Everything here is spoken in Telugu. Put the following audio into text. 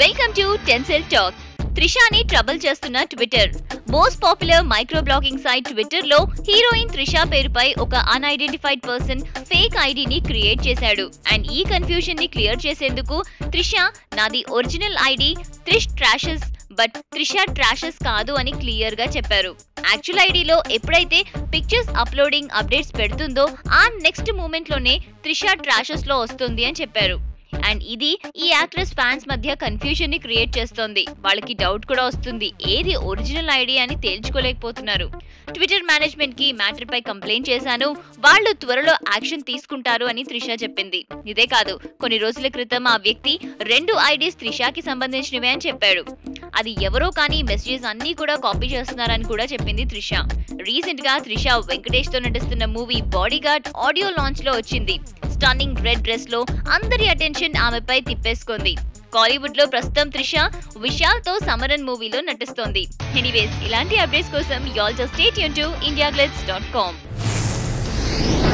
వెల్కమ్ టు టెన్సెల్ టాక్ త్రిషాని ట్రబుల్ చేస్తున్న Twitter most popular micro blogging site Twitter లో హీరోయిన్ త్రిష పేరుపై ఒక అన్ఐడెంటిఫైడ్ పర్సన్ ఫేక్ ఐడిని క్రియేట్ చేశాడు అండ్ ఈ కన్ఫ్యూజన్ ని క్లియర్ చేసేందుకు త్రిష నాది original ID Trish trashes but Trisha trashes కాదు అని క్లియర్ గా చెప్పారు యాక్చువల్ ఐడిలో ఎప్పుడైతే పిక్చర్స్ అప్లోడింగ్ అప్డేట్స్ పెడుతుందో ఆ నెక్స్ట్ మూమెంట్ లోనే త్రిష ట్రాషెస్ లో వస్తుంది అని చెప్పారు అండ్ ఇది ఈ యాక్ట్రెస్ ఫ్యాన్స్ మధ్య కన్ఫ్యూజన్ ని క్రియేట్ చేస్తోంది వాళ్ళకి డౌట్ కూడా వస్తుంది ఏది ఒరిజినల్ ఐడి అని తేల్చుకోలేకపోతున్నారు ట్విట్టర్ మేనేజ్మెంట్ కి మ్యాటర్ పై కంప్లైంట్ చేశాను వాళ్ళు త్వరలో యాక్షన్ తీసుకుంటారు అని త్రిష చెప్పింది ఇదే కాదు కొన్ని రోజుల క్రితం ఆ వ్యక్తి రెండు ఐడీస్ త్రిషాకి సంబంధించినవే అని చెప్పాడు అది ఎవరో కానీ మెసేజెస్ అన్ని కూడా కాపీ చేస్తున్నారని కూడా చెప్పింది త్రిష రీసెంట్ గా త్రిష వెంకటేష్ తో నటిస్తున్న movie bodyguard audio launch లో వచ్చింది స్టన్నింగ్ రెడ్ డ్రెస్ లో అందరి అటెన్షన్ ఆమెపై తిప్పేసుకుంది కాలీవుడ్ లో ప్రస్తుతం త్రిష విశాల్ తో సమరన్ మూవీలో నటిస్తోంది ఎనీవేస్ ఇలాంటి అప్డేట్స్ కోసం యాల్ జస్ట్ స్టేట్ యూన్ టు ఇండియా డాట్ కామ్